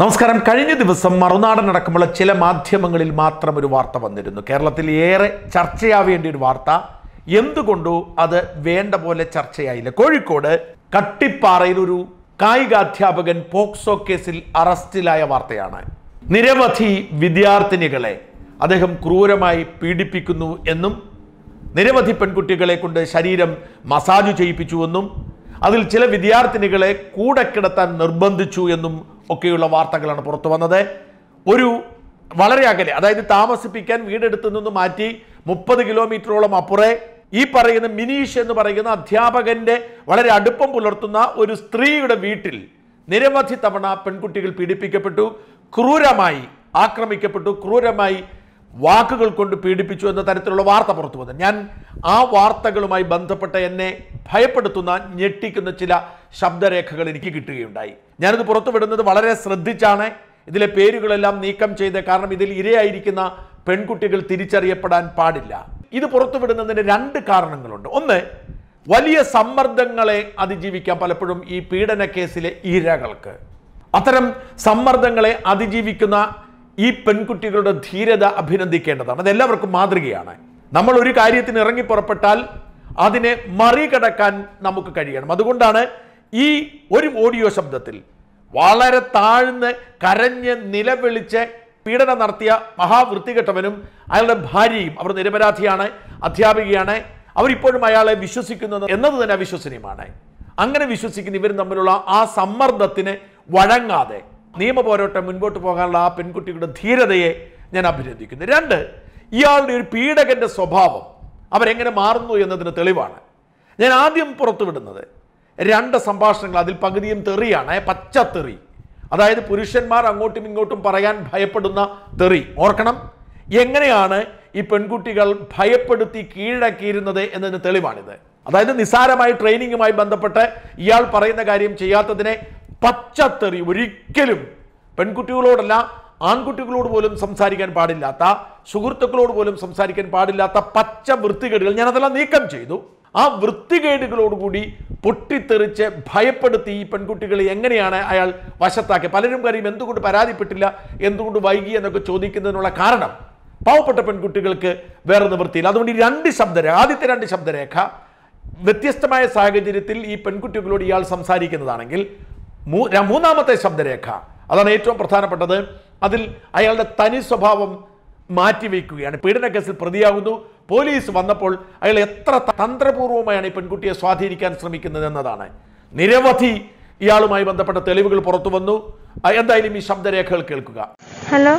നമസ്കാരം കഴിഞ്ഞ ദിവസം മറുനാടൻ അടക്കമുള്ള ചില മാധ്യമങ്ങളിൽ മാത്രം ഒരു വാർത്ത വന്നിരുന്നു കേരളത്തിൽ ഏറെ ചർച്ചയാവേണ്ട ഒരു വാർത്ത എന്തുകൊണ്ടു അത് വേണ്ട പോലെ ചർച്ചയായില്ല കോഴിക്കോട് കട്ടിപ്പാറയിൽ ഒരു കായികാധ്യാപകൻ പോക്സോ കേസിൽ അറസ്റ്റിലായ വാർത്തയാണ് നിരവധി വിദ്യാർത്ഥിനികളെ അദ്ദേഹം ക്രൂരമായി പീഡിപ്പിക്കുന്നു എന്നും നിരവധി പെൺകുട്ടികളെ കൊണ്ട് ശരീരം മസാജ് ചെയ്യിപ്പിച്ചുവെന്നും അതിൽ ചില വിദ്യാർത്ഥിനികളെ കൂടെ കിടത്താൻ നിർബന്ധിച്ചു എന്നും ഒക്കെയുള്ള വാർത്തകളാണ് പുറത്തു വന്നത് ഒരു വളരെ അകലെ അതായത് താമസിപ്പിക്കാൻ വീടെടുത്തു നിന്ന് മാറ്റി മുപ്പത് കിലോമീറ്ററോളം അപ്പുറേ ഈ പറയുന്ന മിനീഷ് എന്ന് പറയുന്ന അധ്യാപകന്റെ വളരെ അടുപ്പം പുലർത്തുന്ന ഒരു സ്ത്രീയുടെ വീട്ടിൽ നിരവധി തവണ പെൺകുട്ടികൾ പീഡിപ്പിക്കപ്പെട്ടു ക്രൂരമായി ആക്രമിക്കപ്പെട്ടു ക്രൂരമായി വാക്കുകൾ കൊണ്ട് പീഡിപ്പിച്ചു എന്ന തരത്തിലുള്ള വാർത്ത പുറത്തു വന്നു ഞാൻ ആ വാർത്തകളുമായി ബന്ധപ്പെട്ട എന്നെ ഭയപ്പെടുത്തുന്ന ഞെട്ടിക്കുന്ന ചില ശബ്ദരേഖകൾ എനിക്ക് കിട്ടുകയുണ്ടായി ഞാനിത് പുറത്തുവിടുന്നത് വളരെ ശ്രദ്ധിച്ചാണ് ഇതിലെ പേരുകളെല്ലാം നീക്കം ചെയ്ത് കാരണം ഇതിൽ ഇരയായിരിക്കുന്ന പെൺകുട്ടികൾ തിരിച്ചറിയപ്പെടാൻ പാടില്ല ഇത് പുറത്തുവിടുന്നതിന് രണ്ട് കാരണങ്ങളുണ്ട് ഒന്ന് വലിയ സമ്മർദ്ദങ്ങളെ അതിജീവിക്കാൻ പലപ്പോഴും ഈ പീഡന കേസിലെ ഇരകൾക്ക് അത്തരം സമ്മർദ്ദങ്ങളെ അതിജീവിക്കുന്ന ഈ പെൺകുട്ടികളുടെ ധീരത അഭിനന്ദിക്കേണ്ടതാണ് അത് എല്ലാവർക്കും മാതൃകയാണ് നമ്മൾ ഒരു കാര്യത്തിന് ഇറങ്ങി പുറപ്പെട്ടാൽ അതിനെ മറികടക്കാൻ നമുക്ക് കഴിയണം അതുകൊണ്ടാണ് ഈ ഒരു ഓഡിയോ ശബ്ദത്തിൽ വളരെ താഴ്ന്ന് കരഞ്ഞ് നിലവിളിച്ച് പീഡനം നടത്തിയ മഹാവൃത്തികെട്ടവനും അയാളുടെ ഭാര്യയും അവർ നിരപരാധിയാണ് അധ്യാപികയാണ് അവരിപ്പോഴും അയാളെ വിശ്വസിക്കുന്നത് എന്നത് തന്നെ അവിശ്വസനീയമാണ് അങ്ങനെ വിശ്വസിക്കുന്ന ഇവരും തമ്മിലുള്ള ആ സമ്മർദ്ദത്തിന് വഴങ്ങാതെ നിയമ പോരാട്ടം മുൻപോട്ട് പോകാനുള്ള ആ പെൺകുട്ടിയുടെ ധീരതയെ ഞാൻ അഭിനന്ദിക്കുന്നു രണ്ട് ഇയാളുടെ ഒരു പീഡകന്റെ സ്വഭാവം അവരെങ്ങനെ മാറുന്നു എന്നതിന് തെളിവാണ് ഞാൻ ആദ്യം പുറത്തുവിടുന്നത് രണ്ട് സംഭാഷണങ്ങൾ അതിൽ പകുതിയും തെറിയാണ് പച്ചത്തെറി അതായത് പുരുഷന്മാർ അങ്ങോട്ടും ഇങ്ങോട്ടും പറയാൻ ഭയപ്പെടുന്ന തെറി ഓർക്കണം എങ്ങനെയാണ് ഈ പെൺകുട്ടികൾ ഭയപ്പെടുത്തി കീഴടക്കിയിരുന്നത് എന്നതിന് തെളിവാണിത് അതായത് നിസ്സാരമായി ട്രെയിനിങ്ങുമായി ബന്ധപ്പെട്ട് ഇയാൾ പറയുന്ന കാര്യം ചെയ്യാത്തതിനെ പച്ചത്തെറി ഒരിക്കലും പെൺകുട്ടികളോടല്ല ആൺകുട്ടികളോട് പോലും സംസാരിക്കാൻ പാടില്ലാത്ത സുഹൃത്തുക്കളോട് പോലും സംസാരിക്കാൻ പാടില്ലാത്ത പച്ച വൃത്തികേടുകൾ ഞാനതെല്ലാം നീക്കം ചെയ്തു ആ വൃത്തികേടുകളോടുകൂടി പൊട്ടിത്തെറിച്ച് ഭയപ്പെടുത്തി ഈ പെൺകുട്ടികളെ എങ്ങനെയാണ് അയാൾ വശത്താക്കി പലരും കാര്യം എന്തുകൊണ്ട് പരാതിപ്പെട്ടില്ല എന്തുകൊണ്ട് വൈകി എന്നൊക്കെ ചോദിക്കുന്നതിനുള്ള കാരണം പാവപ്പെട്ട പെൺകുട്ടികൾക്ക് വേറെ നിവൃത്തിയില്ല അതുകൊണ്ട് ഈ രണ്ട് ശബ്ദരേഖ ആദ്യത്തെ രണ്ട് ശബ്ദരേഖ വ്യത്യസ്തമായ സാഹചര്യത്തിൽ ഈ പെൺകുട്ടികളോട് ഇയാൾ സംസാരിക്കുന്നതാണെങ്കിൽ മൂ- ര- മൂന്നാമത്തെ ശബ്ദരേഖ അതാണ് ഏറ്റവും പ്രധാനപ്പെട്ടത് അതിൽ അയാളുടെ തനി സ്വഭാവം മാറ്റിവെക്കുകയാണ് പീഡന കേസിൽ പ്രതിയാകുന്നു പോലീസ് വന്നപ്പോൾ അയാൾ എത്ര തന്ത്രപൂർവമായാണ് ഈ പെൺകുട്ടിയെ സ്വാധീനിക്കാൻ ശ്രമിക്കുന്നത് എന്നതാണ് നിരവധി ഇയാളുമായി ബന്ധപ്പെട്ട തെളിവുകൾ പുറത്തു വന്നു ആ, എന്തായാലും ഈ ശബ്ദരേഖകൾ കേൾക്കുക ഹലോ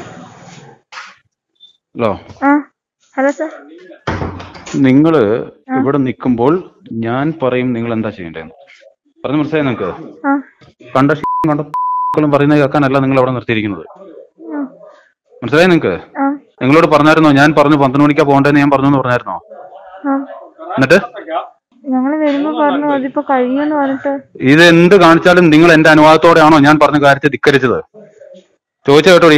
ഹലോ ആ ഹലോ സാർ നിങ്ങൾ ഇവിടെ നിൽക്കുമ്പോൾ ഞാൻ പറയും നിങ്ങൾ എന്താ ചെയ്യേണ്ടതെന്ന് പറഞ്ഞു മനസ്സിലായി നിങ്ങൾക്ക് ആ കണ്ട കണ്ട പറയുന്നത് കേൾക്കാനല്ല നിങ്ങൾ അവിടെ നിർത്തിയിരിക്കുന്നത് ആ, മനസ്സിലായി നിങ്ങൾക്ക് ആ നിങ്ങളോട് പറഞ്ഞായിരുന്നോ ഞാൻ പറഞ്ഞു പന്ത്രണ്ട് മണിക്കാ പോകണ്ടെന്ന് ഞാൻ പറഞ്ഞു എന്ന് പറഞ്ഞായിരുന്നോ ആ എന്നിട്ട് ഞങ്ങള് വരുമ്പോ പറഞ്ഞു അതിപ്പോ കഴിയുമെന്ന് പറഞ്ഞിട്ട് ഇത് എന്ത് കാണിച്ചാലും നിങ്ങൾ എന്റെ അനുവാദത്തോടെയാണോ ഞാൻ പറഞ്ഞ കാര്യത്തെ ധിക്കരിച്ചത് ചോദിച്ച കേട്ടോടി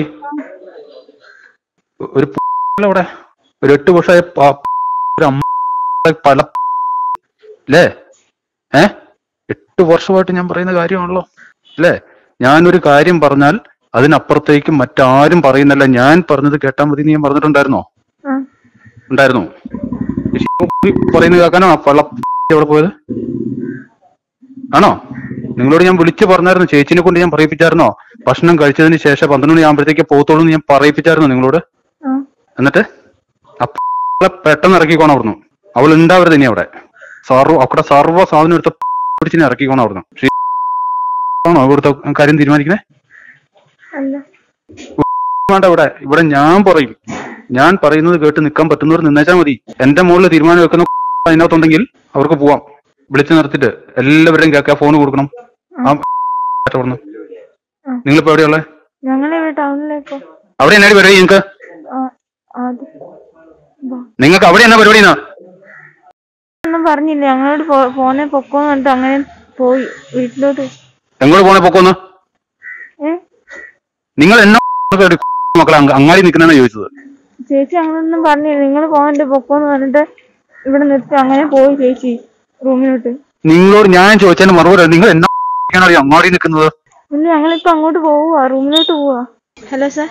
ഒരു അവിടെ ഒരു എട്ട് വർഷമായ പ- ഒരു അമ്മ പല അല്ലേ ഏ എട്ട് വർഷമായിട്ട് ഞാൻ പറയുന്ന കാര്യമാണല്ലോ അല്ലേ ഞാനൊരു കാര്യം പറഞ്ഞാൽ അതിനപ്പുറത്തേക്ക് മറ്റാരും പറയുന്നല്ല ഞാൻ പറഞ്ഞത് കേട്ടാൽ മതി എന്ന് ഞാൻ പറഞ്ഞിട്ടുണ്ടായിരുന്നോ ആ ഉണ്ടായിരുന്നു ഈ പറയുന്നത് കേൾക്കാനാണോ പള്ള എവിടെ പോയത് ആണോ നിങ്ങളോട് ഞാൻ വിളിച്ചു പറഞ്ഞായിരുന്നു ചേച്ചിനെ കൊണ്ട് ഞാൻ പറയിപ്പിച്ചായിരുന്നോ ഭക്ഷണം കഴിച്ചതിന് ശേഷം പന്ത്രണ്ട് മണി ആകുമ്പോഴത്തേക്ക് പോകത്തുള്ളൂ എന്ന് ഞാൻ പറയിപ്പിച്ചായിരുന്നു നിങ്ങളോട് ആ എന്നിട്ട് അപ്പളെ പെട്ടെന്ന് ഇറക്കിക്കോണം അവിടുന്ന് അവൾ ഉണ്ടാവരുത് ഇനി അവിടെ സർവ അവിടെ സർവ്വ സാധനം എടുത്ത പിടിച്ചിനെ ഇറക്കിക്കോണം അവിടുന്ന് ശ്രീ ആണോ ഇവിടുത്തെ കാര്യം തീരുമാനിക്കുന്നത് അല്ല വേണ്ട ഇവിടെ ഇവിടെ ഞാൻ പറയും ഞാൻ പറയുന്നത് കേട്ട് നിൽക്കാൻ പറ്റുന്നവർ നിന്നേച്ചാൽ മതി എന്റെ മുകളിൽ തീരുമാനം വെക്കുന്ന അതിനകത്തുണ്ടെങ്കിൽ അവർക്ക് പോവാം വിളിച്ചു നിർത്തിട്ട് എല്ലാവരുടെയും കേൾക്കാൻ ഫോൺ കൊടുക്കണം ആ അവിടുന്ന് നിങ്ങളിപ്പോ എവിടെയുള്ളേ ഞങ്ങളിവിടെ ടൗണിലേക്കോ അവിടെ എന്നാടി പരിപാടി നിങ്ങൾക്ക് ആ അത് ബ- നിങ്ങൾക്ക് അവിടെ എന്നാ പരിപാടി എന്നാ ഒന്നും പറഞ്ഞില്ല ഞങ്ങളോട് പോ- പോന്നെ പൊക്കോന്ന് പറഞ്ഞിട്ട് അങ്ങനെ പോയി വീട്ടിലോട്ട് എങ്ങോട്ട് പോണേ പൊക്കോന്ന് ഏ നിങ്ങൾ എന്നാ മക്കളെ അങ്ങ് അങ്ങാടി നിൽക്കണെന്നാ ചോദിച്ചത് ചേച്ചി അങ്ങനൊന്നും പറഞ്ഞില്ല നിങ്ങൾ പോകണ്ട പൊക്കോന്ന് പറഞ്ഞിട്ട് ഇവിടെ നിർത്തി അങ്ങനെ പോയി ചേച്ചി റൂമിലോട്ട് നിങ്ങളോട് ഞാൻ ചോദിച്ചതിന് മറുപടി നിങ്ങൾ എന്നാ അറിയാം അങ്ങാടി നിൽക്കുന്നത് ഇല്ല ഞങ്ങളിപ്പോ അങ്ങോട്ട് പോവുക റൂമിലോട്ട് പോവാ ഹലോ സാർ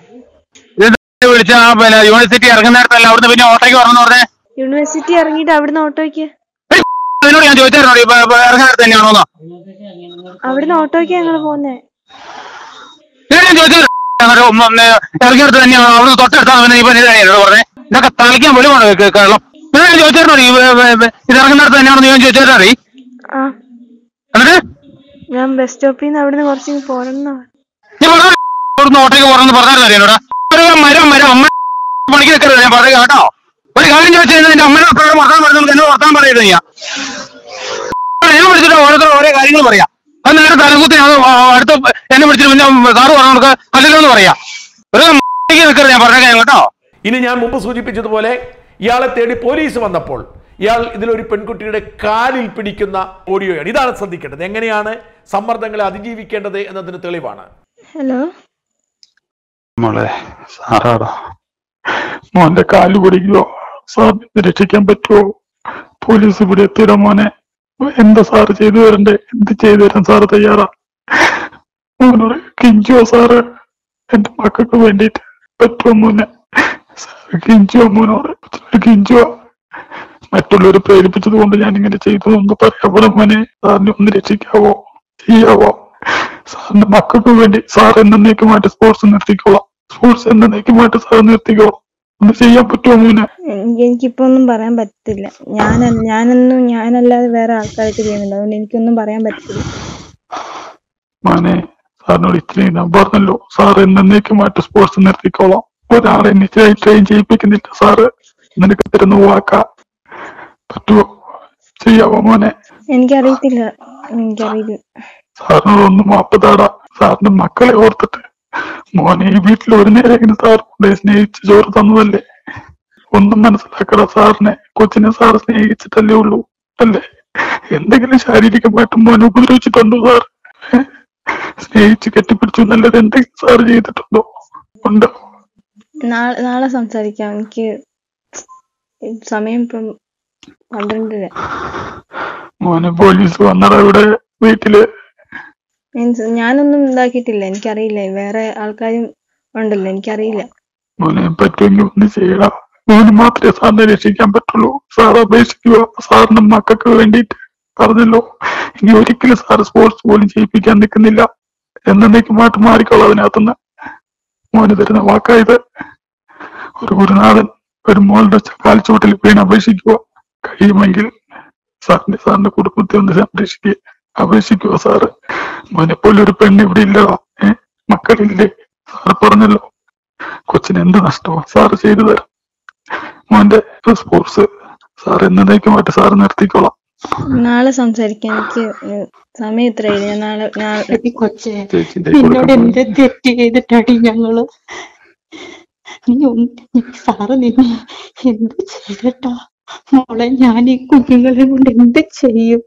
വിളിച്ച ആ പിന്നെ യൂണിവേഴ്സിറ്റി ഇറങ്ങുന്നിടത്തല്ല അവിടുന്ന് പിന്നെ ഓട്ടോയ്ക്ക് പറഞ്ഞു പറഞ്ഞേ യൂണിവേഴ്സിറ്റി ഇറങ്ങിയിട്ട് അവിടുന്ന് ഓട്ടോയ്ക്ക് അതിനോട് ഞാൻ ചോദിച്ചായിരുന്നു ഇറങ്ങുന്നിടത്ത് തന്നെയാണോന്നോ അവിടുന്ന് ഓട്ടോയ്ക്ക് ഞങ്ങൾ പോകുന്നേ ഇതിനോട് ഞാൻ ചോദിച്ചത് ഇറങ്ങിയെടുത്ത് തന്നെയാണോ അവിടുന്ന് തൊട്ടടുത്താണ് പിന്നെ ഇപ്പൊ ഇതാണോ പറഞ്ഞേ ഇതൊക്കെ തളിക്കാൻ പോലും കേരളം ഇതിനോട് ഞാൻ ചോദിച്ചായിരുന്നു ഈ വ- വ- വ- ഇത് ഇറങ്ങുന്നിടത്ത് തന്നെയാണെന്ന് ഞാൻ ചോദിച്ചായിരുന്നു അറിയ ആ എന്നിട്ട് ഞാൻ ബസ് സ്റ്റോപ്പിൽ നിന്ന് അവിടുന്ന് കുറച്ച് പോരെന്നാ ഞാൻ പറഞ്ഞു ഇവിടുന്ന് ഓട്ടോയ്ക്ക് പോകണമെന്ന് പറഞ്ഞായിരുന്നു അറിയാനോടാ ഒരു മരം മരം അമ്മ പണിക്ക് നിൽക്കരുത് ഞാൻ പറയുക കേട്ടോ ഒരു കാര്യം ചോദിച്ചാൽ നിന്റെ അമ്മനെ അപ്പോഴും വർത്താൻ പറഞ്ഞു എന്നോട് വർത്താൻ പറയരുത് ഞാൻ ഞാൻ വിളിച്ചിട്ട് ഓരോരുത്തർ ഓരോ കാര്യങ്ങൾ പറയാം അത് നേരെ തലകുത്തി ഞാൻ അടുത്ത് എന്നെ വിളിച്ചിട്ട് പിന്നെ സാറ് പറഞ്ഞു കൊടുക്കുക അല്ലല്ലോ എന്ന് പറയാം ഒരു മണിക്ക് നിൽക്കരുത് ഞാൻ പറഞ്ഞേക്കാം കേട്ടോ ഇനി ഞാൻ മുമ്പ് സൂചിപ്പിച്ചതുപോലെ ഇയാളെ തേടി പോലീസ് വന്നപ്പോൾ ഇയാൾ ഇതിലൊരു പെൺകുട്ടിയുടെ കാലിൽ പിടിക്കുന്ന ഓഡിയോയാണ് ഇതാണ് ശ്രദ്ധിക്കേണ്ടത് എങ്ങനെയാണ് സമ്മർദ്ദങ്ങളെ അതിജീവിക്കേണ്ടത് എന്നതിന് തെളിവാണ് ഹലോ മോളെ സാറാടാ മോന്റെ കാല് പിടിക്കുവോ സാറിന് രക്ഷിക്കാൻ പറ്റുമോ പോലീസ് ഇവിടെ എത്തിയിട മോനെ എന്താ സാറ് ചെയ്തു തരണ്ടേ എന്ത് ചെയ്തു തരാൻ സാറ് തയ്യാറാ മോനോട് കിഞ്ചുവോ സാറ് എന്റെ മക്കൾക്ക് വേണ്ടിയിട്ട് പറ്റുമോ മോനെ സാറ് കിഞ്ചുവോ മോനോട് കിഞ്ചുവോ മറ്റുള്ളവർ പ്രേരിപ്പിച്ചത് കൊണ്ട് ഞാൻ ഇങ്ങനെ ചെയ്തു എന്ന് പറയാൻ മോനെ സാറിനെ ഒന്ന് രക്ഷിക്കാവോ ചെയ്യാവോ സാറിന്റെ മക്കൾക്ക് വേണ്ടി സാർ എന്നേക്കുമായിട്ട് സ്പോർട്സ് നിർത്തിക്കോളാം സ്പോർട്സ് എന്നേക്കുമായിട്ട് സാർ നിർത്തിക്കോളാം ഒന്ന് ചെയ്യാൻ പറ്റുമോ മോനെ എനിക്ക് എനിക്കിപ്പോ ഒന്നും പറയാൻ പറ്റില്ല ഞാൻ ഞാനൊന്നും ഞാനല്ലാതെ വേറെ ആൾക്കാരൊക്കെ ചെയ്യുന്നുണ്ട് അതുകൊണ്ട് എനിക്കൊന്നും പറയാൻ പറ്റില്ല മോനെ സാറിനോട് ഇത്രയും ഞാൻ പറഞ്ഞല്ലോ സാർ എന്നേക്കുമായിട്ട് സ്പോർട്സ് നിർത്തിക്കോളാം ഒരാളെ നിശ്ചയം ട്രെയിൻ ചെയ്യിപ്പിക്കുന്നില്ല സാറ് നിനക്ക് തരുന്ന വാക്കാ പറ്റുമോ ചെയ്യാവോ മോനെ എനിക്കറിയത്തില്ല എനിക്കറിയില്ല സാറിനോട് ഒന്ന് മാപ്പ് താടാ സാറിന്റെ മക്കളെ ഓർത്തിട്ട് മോനെ ഈ വീട്ടിൽ ഒരു നേരം സാർ കൊണ്ടേ സ്നേഹിച്ച് ചോറ് തന്നതല്ലേ ഒന്നും മനസ്സിലാക്കട സാറിനെ കൊച്ചിനെ സാർ സ്നേഹിച്ചിട്ടല്ലേ ഉള്ളൂ അല്ലേ എന്തെങ്കിലും ശാരീരികമായിട്ട് മോനെ ഉപദ്രവിച്ചിട്ടുണ്ടോ സാർ ഏ? സ്നേഹിച്ച് കെട്ടിപ്പിടിച്ചു നല്ലത് എന്തെങ്കിലും സാർ ചെയ്തിട്ടുണ്ടോ ഉണ്ടോ നാളെ നാളെ സംസാരിക്കാം എനിക്ക് സമയം ഇപ്പം പന്ത്രണ്ടര മോനെ പോലീസ് വന്നടാ ഇവിടെ വീട്ടില് മീൻസ് ഞാനൊന്നും ഇതാക്കിയിട്ടില്ല എനിക്കറിയില്ല വേറെ ആൾക്കാരും ഉണ്ടല്ലോ എനിക്കറിയില്ല മോനെ പറ്റുമെങ്കിൽ ഒന്ന് ചെയ്യടാ മോന് മാത്രമേ സാറിനെ രക്ഷിക്കാൻ പറ്റുള്ളൂ സാർ അപേക്ഷിക്കുക സാറിന്റെ മക്കൾക്ക് വേണ്ടിയിട്ട് പറഞ്ഞല്ലോ ഇനി ഒരിക്കലും സാർ സ്പോർട്സ് പോലും ചെയ്യിപ്പിക്കാൻ നിൽക്കുന്നില്ല എന്നേക്കുമായിട്ട് മാറിക്കോളാം അതിനകത്തുനിന്ന് മോന് തരുന്ന വാക്കായത് ഒരു ഗുരുനാഥൻ ഒരു മോളുടെ കാൽച്ചുവട്ടിൽ വീണ് അപേക്ഷിക്കുക കഴിയുമെങ്കിൽ സാറിന്റെ സാറിന്റെ കുടുംബത്തെ ഒന്ന് സംരക്ഷിക്കുക അപേക്ഷിക്കുക സാറ് മോനെ പോലെ ഒരു പെണ്ണ് ഇവിടെ ഇല്ലടാ ഏ മക്കളില്ലേ സാറ് പറഞ്ഞല്ലോ കൊച്ചിന് എന്ത് നഷ്ടമോ സാറ് ചെയ്തു തരാം മോന്റെ സ്പോർട്സ് സാർ എന്നേക്കുമായിട്ട് സാറ് നിർത്തിക്കോളാം നാളെ സംസാരിക്കാം എനിക്ക് ഏഹ്, സമയം ഇത്രയില്ല ഞാൻ നാളെ നാളെ എടി കൊച്ചേ ചേച്ചിന്റെ നിന്നോട് എന്ത് തെറ്റ് ചെയ്തിട്ടാടി ഞങ്ങള് നീ ഒന്ന് സാറ് നിന്നെ എന്ത് ചെയ്തിട്ടാ മോളെ ഞാൻ ഈ കുഞ്ഞുങ്ങളെ കൊണ്ട് എന്ത് ചെയ്യും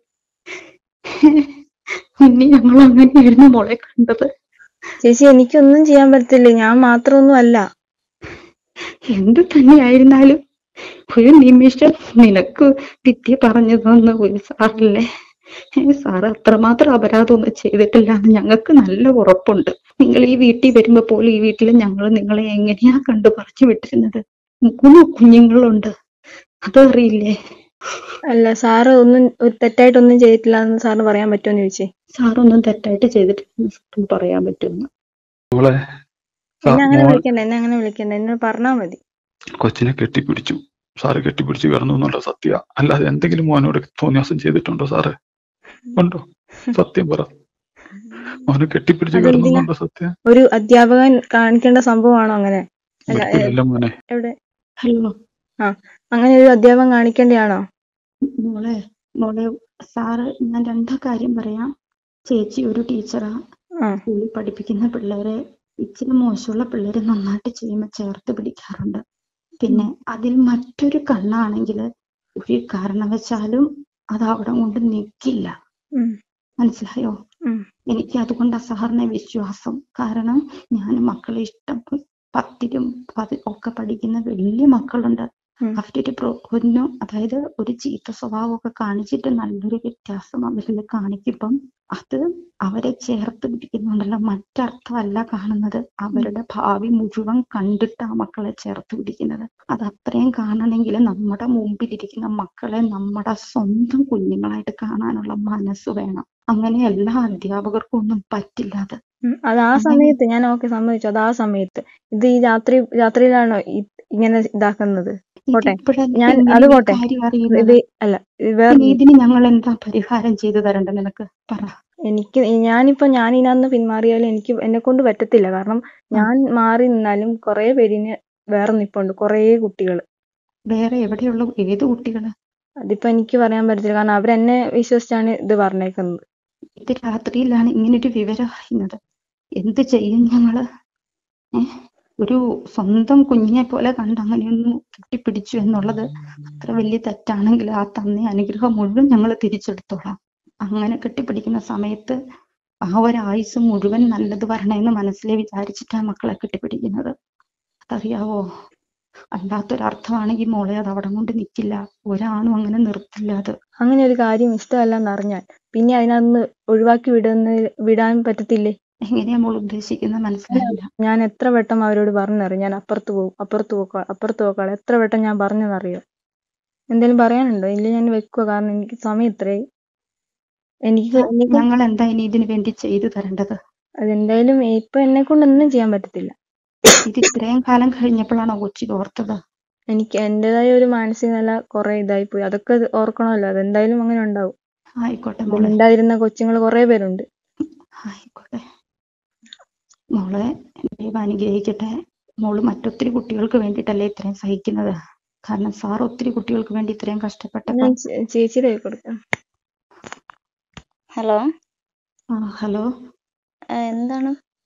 നിന്നെ ഞങ്ങൾ അങ്ങനെയായിരുന്നു മോളെ കണ്ടത് ചേച്ചി എനിക്കൊന്നും ചെയ്യാൻ പറ്റത്തില്ല ഞാൻ മാത്രമൊന്നും അല്ല എന്ത് തന്നെയായിരുന്നാലും ഒരു നിമിഷം നിനക്ക് വിദ്യ പറഞ്ഞു തന്ന ഒരു സാറല്ലേ ഏ, സാറ് അത്രമാത്രം അപരാധമൊന്നും ചെയ്തിട്ടില്ല എന്ന് ഞങ്ങൾക്ക് നല്ല ഉറപ്പുണ്ട് നിങ്ങൾ ഈ വീട്ടിൽ വരുമ്പോ പോലും ഈ വീട്ടിൽ ഞങ്ങൾ നിങ്ങളെ എങ്ങനെയാ കണ്ടു പറിച്ചു വിട്ടിരുന്നത് മൂന്ന് കുഞ്ഞുങ്ങളുണ്ട് അതറിയില്ലേ അല്ല സാറ് ഒന്നും ഒരു തെറ്റായിട്ടൊന്നും ചെയ്തിട്ടില്ല എന്ന് സാറിന് പറയാൻ പറ്റുമെന്ന് ചോദിച്ചേ സാറൊന്നും തെറ്റായിട്ട് ചെയ്തിട്ടില്ലെന്ന് പറയാൻ പറ്റുന്നു മോളെ എന്നെ അങ്ങനെ വിളിക്കണ്ട എന്നെ അങ്ങനെ വിളിക്കണ്ട എന്നോട് പറഞ്ഞാൽ മതി കൊച്ചിനെ കെട്ടിപ്പിടിച്ചു സാറ് കെട്ടിപ്പിടിച്ച് കിടന്നു എന്നുള്ള സത്യ അല്ലാതെ എന്തെങ്കിലും മോനോട് തോന്നിയാസം ചെയ്തിട്ടുണ്ടോ സാറ് ഉണ്ടോ സത്യം പറ മോനെ കെട്ടിപ്പിടിച്ച് അതെന്തിനാ? കിടന്നു എന്നുള്ള സത്യം ഒരു അധ്യാപകൻ കാണിക്കേണ്ട സംഭവമാണോ അങ്ങനെ അല്ല ഏ, ഒരിക്കലുമില്ല മോനെ എവിടെ ഹലോ അങ്ങനെ ഒരു അധ്യാപകൻ കാണിക്കേണ്ടതാണോ മോളെ മോളെ സാറ് ഞാൻ രണ്ടാ കാര്യം പറയാം ചേച്ചി ഒരു ടീച്ചറാ ആ സ്കൂളിൽ പഠിപ്പിക്കുന്ന പിള്ളേരെ ഇച്ചിരി മോശമുള്ള പിള്ളേരെ നന്നായിട്ട് ചെയ്യുമ്പോൾ ചേർത്ത് പിടിക്കാറുണ്ട് പിന്നെ അതിൽ മറ്റൊരു കണ്ണാണെങ്കിൽ ഒരു കാരണവശാലും അത് അവിടെ കൊണ്ട് നിൽക്കില്ല ഉം, മനസ്സിലായോ ഉം. എനിക്ക് അതുകൊണ്ട് സാറിനെ വിശ്വാസം കാരണം ഞാൻ മക്കളെ ഇഷ്ടം പത്തിലും പതി ഒക്കെ പഠിക്കുന്ന വലിയ മക്കളുണ്ട് ഉം. അവരൊരു പ്രോ ഒന്ന് അതായത് ഒരു ചീത്ത സ്വഭാവമൊക്കെ കാണിച്ചിട്ട് നല്ലൊരു വ്യത്യാസം അവരിൽ കാണിക്കുമ്പം അത് അവരെ ചേർത്ത് പിടിക്കുന്നുണ്ടല്ലോ മറ്റർത്ഥമല്ല കാണുന്നത് അവരുടെ ഭാവി മുഴുവൻ കണ്ടിട്ട് ആ മക്കളെ ചേർത്ത് പിടിക്കുന്നത് അത് അത്രയും കാണണമെങ്കിൽ നമ്മുടെ മുമ്പിലിരിക്കുന്ന മക്കളെ നമ്മുടെ സ്വന്തം കുഞ്ഞുങ്ങളായിട്ട് കാണാനുള്ള മനസ്സ് വേണം അങ്ങനെ എല്ലാ അധ്യാപകർക്കും ഒന്നും പറ്റില്ല അത് ഉം. അത് ആ അങ്ങനെ സമയത്ത് ഞാൻ ഓക്കെ സമ്മതിച്ചു അത് ആ സമയത്ത് ഇത് ഈ രാത്രി രാത്രിയിലാണോ ഈ- ഇങ്ങനെ ഇതാക്കുന്നത് പോട്ടെ ഇതിപ്പോഴല്ലേ ഞാൻ ഇങ്ങനെ അത് ഈ പോട്ടെ കാര്യം അറിയുന്നത് ഇത് അല്ല ഇത് വേറെ ഇനി ഇതിന് ഞങ്ങൾ എന്താ പരിഹാരം ചെയ്തു തരേണ്ടത് നിനക്ക് പറ എനിക്ക് ഞാനിപ്പോ ഞാൻ ഇതിനകത്ത് പിന്മാറിയാലും എനിക്ക് എന്നെ കൊണ്ട് പറ്റത്തില്ല കാരണം ആ. ഞാൻ മാറി നിന്നാലും കുറെ പേരിന് വേറെ നിപ്പുണ്ട് കുറേ കുട്ടികൾ വേറെ എവിടെയുള്ള ഏത് കുട്ടികള് അതിപ്പോ എനിക്ക് പറയാൻ പറ്റത്തില്ല കാരണം അവരെന്നെ വിശ്വസിച്ചാണ് ഇത് പറഞ്ഞേക്കുന്നത് ഇത് രാത്രിയിലാണ് ഇങ്ങനൊരു വിവരം അറിയുന്നത് എന്ത് ചെയ്യും ഞങ്ങള് ഏ ഒരു സ്വന്തം കുഞ്ഞിനെ പോലെ കണ്ട് അങ്ങനെയൊന്ന് കെട്ടിപ്പിടിച്ചു എന്നുള്ളത് അത്ര വലിയ തെറ്റാണെങ്കിൽ ആ തന്ന അനുഗ്രഹം മുഴുവൻ ഞങ്ങൾ തിരിച്ചെടുത്തോളാം അങ്ങനെ കെട്ടിപ്പിടിക്കുന്ന സമയത്ത് ആ ഒരു ആയുസ് മുഴുവൻ നല്ലത് വരണമെന്ന് മനസ്സിലെ വിചാരിച്ചിട്ടാ മക്കളെ കെട്ടിപ്പിടിക്കുന്നത് അതറിയാവോ അല്ലാത്തൊരർത്ഥമാണെങ്കിൽ മോളെ അത് അവിടെ കൊണ്ട് നിൽക്കില്ല ഒരാണും അങ്ങനെ നിർത്തില്ല അത് അങ്ങനെ ഒരു കാര്യം ഇഷ്ടമല്ലെന്ന് അറിഞ്ഞാൽ പിന്നെ അതിനകത്ത് ഒഴിവാക്കി വിടുന്ന വിടാൻ പറ്റത്തില്ലേ എങ്ങനെയാ മോൾ ഉദ്ദേശിക്കുന്നത് മനസ്സിലായില്ല ഞാൻ എത്ര വട്ടം അവരോട് പറഞ്ഞറിയും ഞാൻ അപ്പുറത്ത് പോകും അപ്പുറത്ത് പോക്കോളാം അപ്പുറത്ത് പോക്കോളാം എത്ര വട്ടം ഞാൻ പറഞ്ഞതറിയോ എന്തെങ്കിലും പറയാനുണ്ടോ ഇല്ല ഞാൻ വെക്കുക കാരണം എനിക്ക് സമയം ഇത്രയായി എനിക്ക് എനിക്ക് ഞങ്ങൾ എന്താ ഇനി ഇതിനു വേണ്ടി ചെയ്തു തരേണ്ടത് അതെന്തായാലും ഇപ്പൊ എന്നെ കൊണ്ട് ഒന്നും ചെയ്യാൻ പറ്റത്തില്ല ഇത് ഇത്രയും കാലം കഴിഞ്ഞപ്പോഴാണോ കൊച്ചി ഓർത്തത് എനിക്ക് എന്റേതായ ഒരു മാനസിക നില കുറെ ഇതായി പോയി അതൊക്കെ ഇത് ഓർക്കണമല്ലോ അതെന്തായാലും അങ്ങനെ ഉണ്ടാവും ആയിക്കോട്ടെ മോളെ ഉണ്ടായിരുന്ന കൊച്ചുങ്ങൾ കുറെ പേരുണ്ട് ആയിക്കോട്ടെ മോളെ ദൈവം അനുഗ്രഹിക്കട്ടെ മോള് മറ്റൊത്തിരി കുട്ടികൾക്ക് വേണ്ടിയിട്ടല്ലേ ഇത്രയും സഹിക്കുന്നത് കാരണം സാർ ഒത്തിരി കുട്ടികൾക്ക് വേണ്ടി ഇത്രയും കഷ്ടപ്പെട്ടപ്പോ ഞാൻ ചേ- ചേച്ചിയുടെ കൈ കൊടുക്കാം ഹലോ ആ ഹലോ ആ, എന്താണ്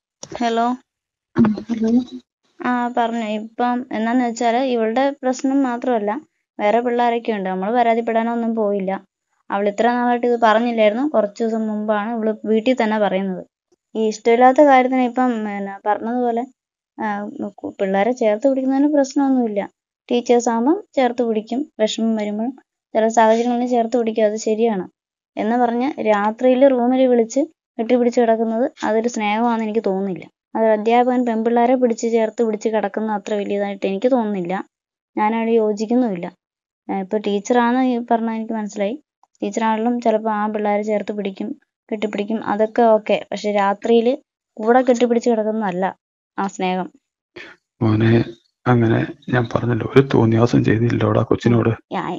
ഹലോ ആ, ഹലോ ആ പറഞ്ഞു ഇപ്പം എന്നാന്ന് വെച്ചാല് ഇവളുടെ പ്രശ്നം മാത്രമല്ല വേറെ പിള്ളേരൊക്കെ ഉണ്ട് നമ്മൾ പരാതിപ്പെടാനൊന്നും പോയില്ല അവൾ ഇത്ര നാളായിട്ട് ഇത് പറഞ്ഞില്ലായിരുന്നു കുറച്ച് ദിവസം മുമ്പാണ് ഇവള് വീട്ടിൽ തന്നെ പറയുന്നത് ഈ ഇഷ്ടമില്ലാത്ത കാര്യത്തിന് ഇപ്പം പിന്നെ പറഞ്ഞതുപോലെ ആ, കു- പിള്ളേരെ ചേർത്ത് പിടിക്കുന്നതിന് പ്രശ്നമൊന്നുമില്ല ടീച്ചേഴ്സ് ആകുമ്പം ചേർത്ത് പിടിക്കും വിഷമം വരുമ്പോൾ ചില സാഹചര്യങ്ങളിൽ ചേർത്ത് പിടിക്കും അത് ശരിയാണ് എന്ന് പറഞ്ഞ് രാത്രിയിൽ റൂമിൽ വിളിച്ച് കെട്ടിപ്പിടിച്ച് കിടക്കുന്നത് അതൊരു സ്നേഹമാണെന്ന് എനിക്ക് തോന്നുന്നില്ല അത് അധ്യാപകൻ പെൺപിള്ളേരെ പിടിച്ച് ചേർത്ത് പിടിച്ച് കിടക്കുന്നത് അത്ര വലിയതായിട്ട് എനിക്ക് തോന്നുന്നില്ല ഞാനതിൽ യോജിക്കുന്നുമില്ല ഏഹ് ഇപ്പൊ ടീച്ചറാണ് ഈ പറഞ്ഞ എനിക്ക് മനസ്സിലായി ടീച്ചറാണെങ്കിലും ചിലപ്പോൾ ആ പിള്ളേരെ ചേർത്ത് പിടിക്കും കെട്ടിപ്പിടിക്കും അതൊക്കെ ഓക്കെ പക്ഷെ രാത്രിയിൽ കൂടെ കെട്ടിപ്പിടിച്ച് കിടക്കുന്നതല്ല ആ സ്നേഹം മോനെ അങ്ങനെ ഞാൻ പറഞ്ഞല്ലോ ഒരു തോന്നിയാസം ചെയ്തില്ലോടാ കൊച്ചിനോട്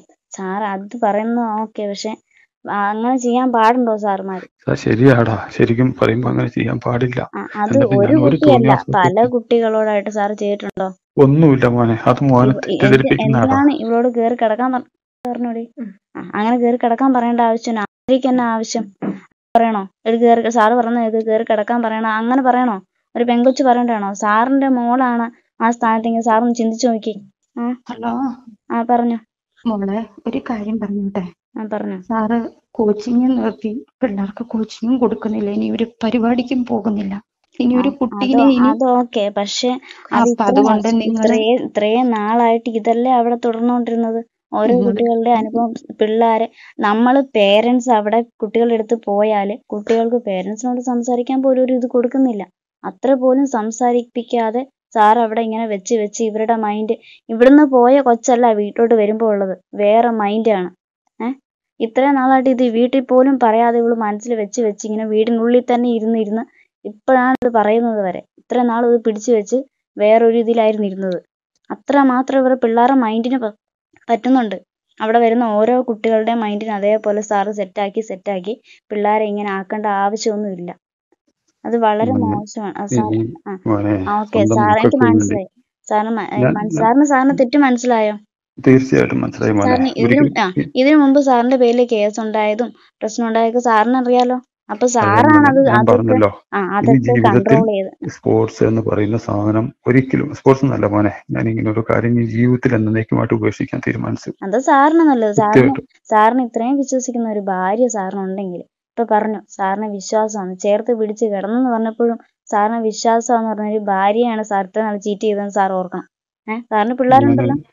സാർ അത് പറയുന്നത് ഓക്കെ പക്ഷെ ആ, അങ്ങനെ ചെയ്യാൻ പാടുണ്ടോ സാറുമാര് ആ, ശരിയാടാ ശരിക്കും പറയുമ്പോ അങ്ങനെ ചെയ്യാൻ പാടില്ല ആ, അത് എന്നിട്ട് ഒരു ഞാൻ ഒരു കുട്ടിയല്ല തോന്നിയാസം പല ചെയ്തു. കുട്ടികളോടായിട്ട് സാർ ചെയ്തിട്ടുണ്ടോ ഒന്നുമില്ല മോനെ അത് മോനെ ഇവ- എ- തെറ്റിദ്ധരിപ്പിക്കുന്നതാടാ എന്തിനാണ് ഇവളോട് കേറി കിടക്കാൻ പറ- പറഞ്ഞൂടി ആ, അങ്ങനെ കേറി കിടക്കാൻ പറയേണ്ട ആവശ്യം ആര്യക്ക് തന്നെ ആവശ്യം പറയണോ ഒരു കേറി സാറ് പറഞ്ഞ ഇത് കേറി കിടക്കാൻ പറയണോ അങ്ങനെ പറയണോ ഒരു പെങ്കൊച്ച് പറയണ്ടാണോ സാറിന്റെ മോളാണ് ആ സ്ഥാനത്തെങ്കിൽ സാറൊന്ന് ചിന്തിച്ചു നോക്കി ആ ഹലോ ആ പറഞ്ഞു മോളെ ഒരു കാര്യം പറഞ്ഞോട്ടെ ആ പറഞ്ഞു സാറ് കോച്ചിങ് നിർത്തി പിള്ളേർക്ക് കോച്ചിങ്ങും കൊടുക്കുന്നില്ല ഇനി ഒരു പരിപാടിക്കും പോകുന്നില്ല ഇനി ഒരു അത് കുട്ടീനെ ഇനി അത് ഓക്കെ പക്ഷെ അത് അപ്പൊ ഇത്ര അതുകൊണ്ട് നിങ്ങള് ഇത്രയും ഇത്രയും നാളായിട്ട് ഇതല്ലേ അവിടെ തുടർന്നുകൊണ്ടിരുന്നത് ഓരോ നിങ്ങള് കുട്ടികളുടെ അനുഭവം പിള്ളേരെ നമ്മള് പേരൻസ് അവിടെ കുട്ടികളുടെ അടുത്ത് പോയാല് കുട്ടികൾക്ക് പേരൻസിനോട് സംസാരിക്കാൻ പോലും ഒരു ഇത് കൊടുക്കുന്നില്ല അത്ര പോലും സംസാരിപ്പിക്കാതെ സാർ അവിടെ ഇങ്ങനെ വെച്ച് വെച്ച് ഇവരുടെ മൈൻഡ് ഇവിടുന്ന് പോയ കൊച്ചല്ല വീട്ടോട്ട് വരുമ്പോ ഉള്ളത് വേറെ മൈൻഡാണ് ഏഹ് ഇത്രയും നാളായിട്ട് ഇത് വീട്ടിൽ പോലും പറയാതെ ഇവള് മനസ്സിൽ വെച്ച് വെച്ച് ഇങ്ങനെ വീടിനുള്ളിൽ തന്നെ ഇരുന്ന് ഇരുന്ന് ഇപ്പോഴാണ് ഇത് പറയുന്നത് വരെ ഇത്ര നാൾ ഇത് പിടിച്ചു വെച്ച് വേറൊരു ഇതിലായിരുന്നു ഇരുന്നത് അത്ര മാത്രം ഇവരുടെ പിള്ളേരുടെ മൈൻഡിന് പറ്റുന്നുണ്ട് അവിടെ വരുന്ന ഓരോ കുട്ടികളുടെയും മൈൻഡിന് അതേപോലെ സാറ് സെറ്റാക്കി സെറ്റാക്കി പിള്ളേരെ ഇങ്ങനെ ആക്കേണ്ട ആവശ്യമൊന്നുമില്ല അത് വളരെ മോനെ മോശമാണ് ആ സാർ ഇനി ആ മോനെ ആ ഓക്കെ സ്വന്തം സാർ എനിക്ക് മക്കൾക്ക് വേണ്ടി മനസ്സിലായി സാറിന് മ- ഏ, ഞാൻ മന- ഞാൻ- സാറിന് സാറിന് തെറ്റ് മനസ്സിലായോ തീർച്ചയായിട്ടും മനസ്സിലായി മോനെ സാറിന് ഇതിനും ഒരിക്കലും ആ ഇതിനു മുമ്പ് സാറിന്റെ പേരിൽ കേസ് ഉണ്ടായതും പ്രശ്നം ഉണ്ടായതൊക്കെ സാറിന് അറിയാലോ അപ്പൊ അറിയാം സാറാണ് മോനെ അത് ഞാൻ അതൊക്കെ പറഞ്ഞല്ലോ ആ ഇനി അതൊക്കെ ജീവിതത്തിൽ കൺട്രോൾ ചെയ്ത് സ്പോർട്സ് എന്ന് പറയുന്ന സാധനം ഒരിക്കലും സ്പോർട്സ് എന്നല്ല മോനെ ഞാൻ ഇങ്ങനെ ഒരു കാര്യം ഈ ജീവിതത്തിൽ എന്നേക്കുമായിട്ട് ഉപേക്ഷിക്കാൻ തീരുമാനിച്ചു അത് സാറിന് നല്ലത് സാറിന് കൃത്യമായിട്ടും സാറിന് ഇത്രയും വിശ്വസിക്കുന്ന ഒരു ഭാര്യ സാറിനുണ്ടെങ്കിൽ ഇപ്പൊ പറഞ്ഞു സാറിന് വിശ്വാസമാണ് ചേർത്ത് പിടിച്ച് കിടന്നെന്ന് പറഞ്ഞപ്പോഴും സാറിന് വിശ്വാസമാന്ന് പറഞ്ഞ ഒരു ഭാര്യയാണ് സാർ ഇത്ര നാൾ ചീറ്റ് ചെയ്തതെന്ന് സാർ ഓർക്കണം ഏഹ് സാറിന് അങ്ങനെ പിള്ളേരുണ്ടല്ലോ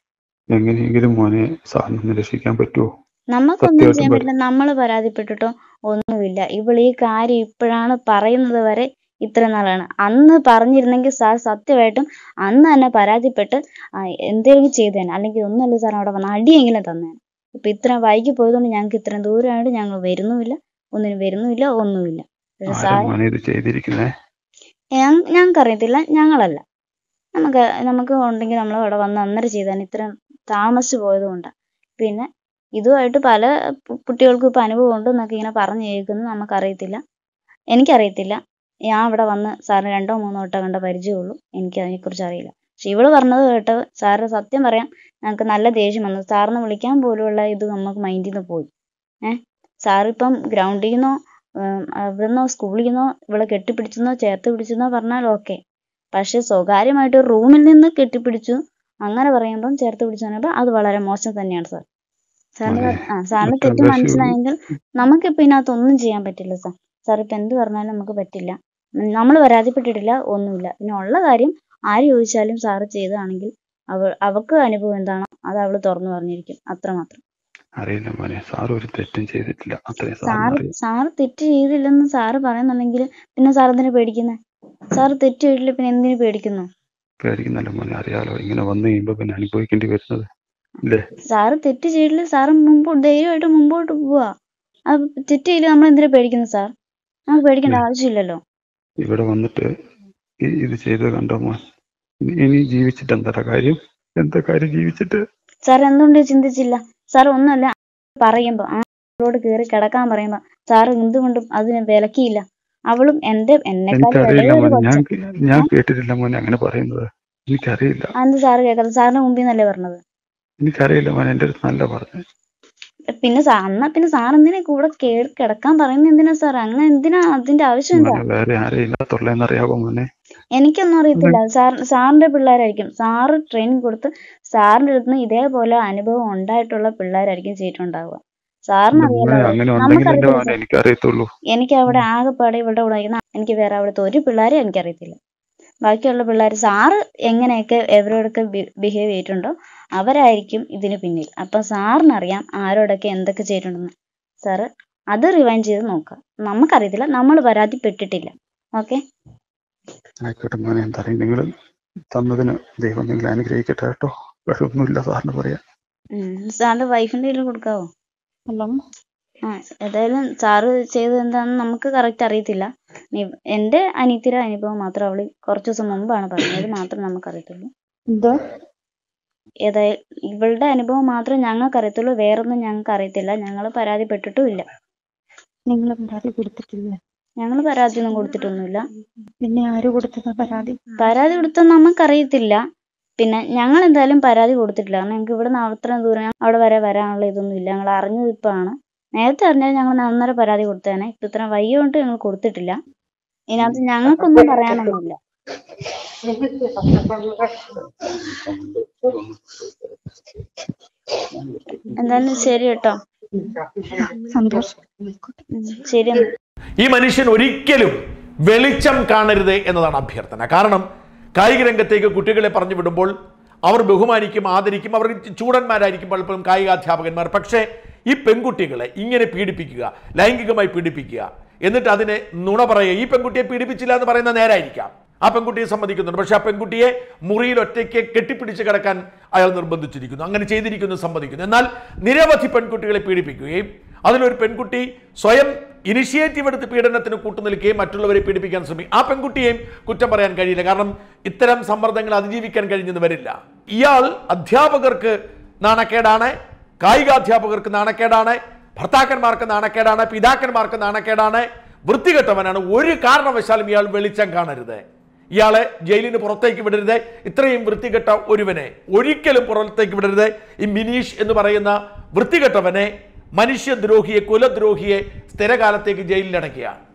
എങ്ങനെയെങ്കിലും മോനെ സാറിനൊന്ന് രക്ഷിക്കാൻ പറ്റുമോ നമുക്കൊന്നും സത്യമായിട്ടും ചെയ്യാൻ പറ- പറ്റില്ല നമ്മൾ പരാതിപ്പെട്ടിട്ടോ ഒന്നുമില്ല ഇവൾ ഈ കാര്യം ഇപ്പോഴാണ് പറയുന്നത് വരെ ഇത്ര നാളാണ് അന്ന് പറഞ്ഞിരുന്നെങ്കിൽ സാർ സത്യമായിട്ടും അന്ന് തന്നെ പരാതിപ്പെട്ട് ആ, എന്തെങ്കിലും ചെയ്തേനെ അല്ലെങ്കിൽ ഒന്നുമല്ല സാർ അവിടെ വന്ന് അടിയെങ്കിലും തന്നേനെ ഇപ്പൊ ഇത്ര വൈകി പോയതുകൊണ്ട് ഞങ്ങൾക്ക് ഇത്രയും ദൂരമായിട്ട് ഞങ്ങൾ വരുന്നുമില്ല ഒന്നിനും വരുന്നുമില്ല ഒന്നുമില്ല പക്ഷെ ആരാ സാർ മോനെ ഇത് ചെയ്തിരിക്കുന്നേ ഞങ്ങൾക്ക് അറിയത്തില്ല ഞങ്ങളല്ല നമുക്ക് നമുക്ക് ഉണ്ടെങ്കിൽ നമ്മൾ അവിടെ വന്ന് അന്നേരം ചെയ്താൽ ഇത്രയും താമസിച്ചു പോയത് കൊണ്ടാണ് പിന്നെ ഇതുമായിട്ട് പല പു- കുട്ടികൾക്കും ഇപ്പൊ അനുഭവം ഉണ്ട് എന്നൊക്കെ ഇങ്ങനെ പറഞ്ഞു കേൾക്കുന്നത് നമുക്കറിയത്തില്ല എനിക്കറിയത്തില്ല ഞാൻ അവിടെ വന്ന് സാറിന് രണ്ടോ മൂന്നോ വട്ടം കണ്ട പരിചയമുള്ളൂ എനിക്ക് അതിനെക്കുറിച്ച് അറിയില്ല പക്ഷെ ഇവള് പറഞ്ഞത് കേട്ട് സാറ് സത്യം പറയാം ഞങ്ങൾക്ക് നല്ല ദേഷ്യം വന്നു സാറിന് വിളിക്കാൻ പോലുള്ള ഇത് നമുക്ക് മൈൻഡിൽ നിന്ന് പോയി ഏഹ് സാറിപ്പം ഗ്രൗണ്ടിൽ നിന്നോ അവിടുന്നോ സ്കൂളിൽ നിന്നോ ഇവളെ കെട്ടിപ്പിടിച്ചെന്നോ ചേർത്ത് പിടിച്ചെന്നോ പറഞ്ഞാൽ ഓക്കെ പക്ഷെ സ്വകാര്യമായിട്ട് റൂമിൽ നിന്ന് കെട്ടിപ്പിടിച്ചു അങ്ങനെ പറയുമ്പം ചേർത്ത് പിടിച്ചു പറയുമ്പോൾ അത് വളരെ മോശം തന്നെയാണ് സാർ സാറിന് അതെ. ആ സാറിന് തെറ്റ് മറ്റുള്ള മനസ്സിലായെങ്കിൽ നമുക്കിപ്പോൾ ഇതിനകത്ത് ഒന്നും ചെയ്യാൻ പറ്റില്ല സാർ സാർ ഇപ്പം എന്ത് പറഞ്ഞാലും നമുക്ക് പറ്റില്ല നമ്മൾ പരാതിപ്പെട്ടിട്ടില്ല ഒന്നുമില്ല പിന്നെ ഉള്ള കാര്യം ആര് ചോദിച്ചാലും സാറ് ചെയ്തതാണെങ്കിൽ അവ അവക്ക് അനുഭവം എന്താണോ അത് അവള് തുറന്നു പറഞ്ഞിരിക്കും അത്രമാത്രം അറിയില്ല മോനെ സാർ ഒരു തെറ്റും ചെയ്തിട്ടില്ല അത്രയും സാറ് സാറിനറിയാം സാറ് തെറ്റ് ചെയ്തില്ലെന്ന് സാറ് പറയുന്നുണ്ടെങ്കിൽ പിന്നെ സാർ എന്തിനു പേടിക്കുന്നത് സാറ് തെറ്റ് ചെയ്തിട്ടില്ല പിന്നെ എന്തിനു പേടിക്കുന്നു പേടിക്കുന്നല്ല മോനെ അറിയാലോ ഇങ്ങനെ വന്നു കഴിയുമ്പോ പിന്നെ അനുഭവിക്കേണ്ടി വരുന്നത് ഇല്ലേ സാറ് തെറ്റ് ചെയ്തില്ല സാറ് മുമ്പ് ധൈര്യമായിട്ട് മുമ്പോട്ട് പോവാ അത് തെറ്റ് ചെയ്തില്ല നമ്മൾ എന്തിനാ പേടിക്കുന്നത് സാർ നമുക്ക് പേടിക്കേണ്ട ഉം. ആവശ്യമില്ലല്ലോ ഇവിടെ വന്നിട്ട് ഈ- ഇത് ചെയ്ത് കണ്ടോ മോൻ ഇനി- ഇനി ജീവിച്ചിട്ട് എന്താ കാര്യം എന്താ കാര്യം ജീവിച്ചിട്ട് സാർ എന്തുകൊണ്ട് ചിന്തിച്ചില്ല സാർ ഒന്നുമല്ല പറയുമ്പോ ആ അവളോട് കയറി കിടക്കാൻ പറയുമ്പോ സാർ എന്തുകൊണ്ടും അതിനെ വിലക്കിയില്ല അവളും എന്റെ എന്നെക്കാളും എനിക്കറിയില്ല ഇളയൊരു മോനെ ഞാൻ കൊച്ച ഞാൻ കേട്ടിട്ടില്ല മോനെ അങ്ങനെ പറയുന്നത് എനിക്കറിയില്ല അതെന്ത് സാറ് കേൾക്കാതെ സാറിന്റെ മുമ്പിൽ നിന്നല്ലേ പറഞ്ഞത് എനിക്കറിയില്ല മോനെ എൻ്റെ അടുത്ത് നല്ല പറഞ്ഞു പിന്നെ സാ എന്നാ പിന്നെ സാർ എന്തിനാ കൂടെ കേറി കിടക്കാൻ പറയുന്നത് എന്തിനാ സാർ അങ്ങനെ എന്തിനാ അതിന്റെ ആവശ്യം എന്താ മോനെ വേറെ ആരെയും ഇല്ലാത്തുള്ളതെന്ന് അറിയാവോ മോനെ എനിക്കൊന്നും അറിയത്തില്ല സാർ സാറിന്റെ പിള്ളേരായിരിക്കും സാറ് ട്രെയിനിങ് കൊടുത്ത് സാറിന്റെ അടുത്ത് നിന്ന് ഇതേപോലെ അനുഭവം ഉണ്ടായിട്ടുള്ള പിള്ളേരായിരിക്കും ചെയ്തിട്ടുണ്ടാവുക സാറിന് മോനെ അറിയാലോ അങ്ങനെ ഉണ്ടെങ്കിൽ എന്റെ നമുക്കറിയത്തില്ല മോനെ സാർ എനിക്കറിയത്തുള്ളൂ എനിക്ക് അവിടെ ആകെപ്പാടെ ഇവിടെ ഉടയ്ക്കുന്ന എനിക്ക് വേറെ അവിടുത്തെ ഒരു പിള്ളേരെ എനിക്കറിയത്തില്ല ബാക്കിയുള്ള പിള്ളേർ സാറ് എങ്ങനെയൊക്കെ എവരോടൊക്കെ ബിഹേവ് ചെയ്തിട്ടുണ്ടോ അവരായിരിക്കും ഇതിന് പിന്നിൽ അപ്പൊ സാറിനറിയാം ആരോടൊക്കെ എന്തൊക്കെ ചെയ്തിട്ടുണ്ടെന്ന് സാറ് അത് റിവൈൻഡ് ചെയ്ത് നോക്കുക നമുക്കറിയത്തില്ല നമ്മൾ പരാതിപ്പെട്ടിട്ടില്ല ഓക്കെ ആയിക്കോട്ടെ മോനെ എന്താ പറയുക നിങ്ങൾ തന്നതിന് ദൈവം നിങ്ങൾ അനുഗ്രഹിക്കട്ടെ കേട്ടോ വേറെ ഒന്നുമില്ല സാറിന് പറയാം സാറിന്റെ വൈഫിന്റെ കയ്യിൽ കൊടുക്കാവോ ഹലോ ആ ഏതായാലും സാറ് ചെയ്തത് എന്താണെന്ന് നമുക്ക് കറക്റ്റ് അറിയത്തില്ല നീ- എന്റെ അനിയത്തിയുടെ അനുഭവം മാത്രം അവള് കുറച്ച് ദിവസം മുമ്പാണ് പറഞ്ഞത് മാത്രം നമുക്കറിയത്തുള്ളൂ എന്തോ ഏതായാലും ഇവളുടെ അനുഭവം മാത്രമേ ഞങ്ങൾക്ക് അറിയത്തുള്ളൂ വേറൊന്നും ഞങ്ങൾക്ക് അറിയത്തില്ല ഞങ്ങൾ പരാതിപ്പെട്ടിട്ടും ഇല്ല നിങ്ങൾ പരാതി കൊടുത്തിട്ടില്ലേ ഞങ്ങൾ പരാതിയൊന്നും കൊടുത്തിട്ടൊന്നുമില്ല പിന്നെ ആര് കൊടുത്തതാ പരാതി പരാതി കൊടുത്താൽ നമുക്കറിയത്തില്ല പിന്നെ ഞങ്ങൾ എന്തായാലും പരാതി കൊടുത്തിട്ടില്ല കാരണം ഞങ്ങൾക്ക് ഇവിടെ നിന്ന് അത്രയും ദൂരം അവിടെ വരെ വരാനുള്ള ഇതൊന്നും ഇല്ല ഞങ്ങൾ അറിഞ്ഞത് ഇപ്പോഴാണ് നേരത്തെ അറിഞ്ഞാൽ ഞങ്ങൾ അന്നേരം പരാതി കൊടുത്തേനെ ഇപ്പൊ ഇത്ര വയ്യ കൊണ്ട് ഞങ്ങൾ കൊടുത്തിട്ടില്ല ഇതിനകത്ത് ഞങ്ങൾക്കൊന്നും പറയാനൊന്നുമില്ല എന്തായാലും ശരി കേട്ടോ സന്തോഷം ഉം, ശരി എന്നാ ഈ മനുഷ്യൻ ഒരിക്കലും വെളിച്ചം കാണരുത് എന്നതാണ് അഭ്യർത്ഥന കാരണം കായിക രംഗത്തേക്ക് കുട്ടികളെ പറഞ്ഞു വിടുമ്പോൾ അവർ ബഹുമാനിക്കും ആദരിക്കും അവർ ചൂടന്മാരായിരിക്കും പലപ്പോഴും കായികാധ്യാപകന്മാർ പക്ഷേ ഈ പെൺകുട്ടികളെ ഇങ്ങനെ പീഡിപ്പിക്കുക ലൈംഗികമായി പീഡിപ്പിക്കുക എന്നിട്ട് അതിനെ നുണ പറയുക ഈ പെൺകുട്ടിയെ പീഡിപ്പിച്ചില്ല എന്ന് പറയുന്ന നേരായിരിക്കാം ആ പെൺകുട്ടിയെ സമ്മതിക്കുന്നുണ്ട് പക്ഷെ ആ പെൺകുട്ടിയെ മുറിയിൽ ഒറ്റയ്ക്ക് കെട്ടിപ്പിടിച്ച് കിടക്കാൻ അയാൾ നിർബന്ധിച്ചിരിക്കുന്നു അങ്ങനെ ചെയ്തിരിക്കുന്നു സമ്മതിക്കുന്നു എന്നാൽ നിരവധി പെൺകുട്ടികളെ പീഡിപ്പിക്കുകയും അതിലൊരു പെൺകുട്ടി സ്വയം ഇനിഷ്യേറ്റീവ് എടുത്ത് പീഡനത്തിന് കൂട്ടുനിൽക്കുകയും മറ്റുള്ളവരെ പീഡിപ്പിക്കാൻ ശ്രമിക്കും ആ പെൺകുട്ടിയെയും കുറ്റം പറയാൻ കഴിയില്ല കാരണം ഇത്തരം സമ്മർദ്ദങ്ങൾ അതിജീവിക്കാൻ കഴിഞ്ഞെന്ന് വരില്ല ഇയാൾ അധ്യാപകർക്ക് നാണക്കേടാണ് കായികാധ്യാപകർക്ക് നാണക്കേടാണ് ഭർത്താക്കന്മാർക്ക് നാണക്കേടാണ് പിതാക്കന്മാർക്ക് നാണക്കേടാണ് വൃത്തികെട്ടവനാണ് ഒരു കാരണവശാലും ഇയാൾ വെളിച്ചം കാണരുത് ഇയാളെ ജയിലിന് പുറത്തേക്ക് വിടരുത് ഇത്രയും വൃത്തികെട്ട ഒരുവനെ ഒരിക്കലും പുറത്തേക്ക് വിടരുത് ഈ മിനീഷ് എന്ന് പറയുന്ന വൃത്തികെട്ടവനെ മനുഷ്യദ്രോഹിയെ കുലദ്രോഹിയെ സ്ഥിരകാലത്തേക്ക് ജയിലിലടക്കുകയാണ്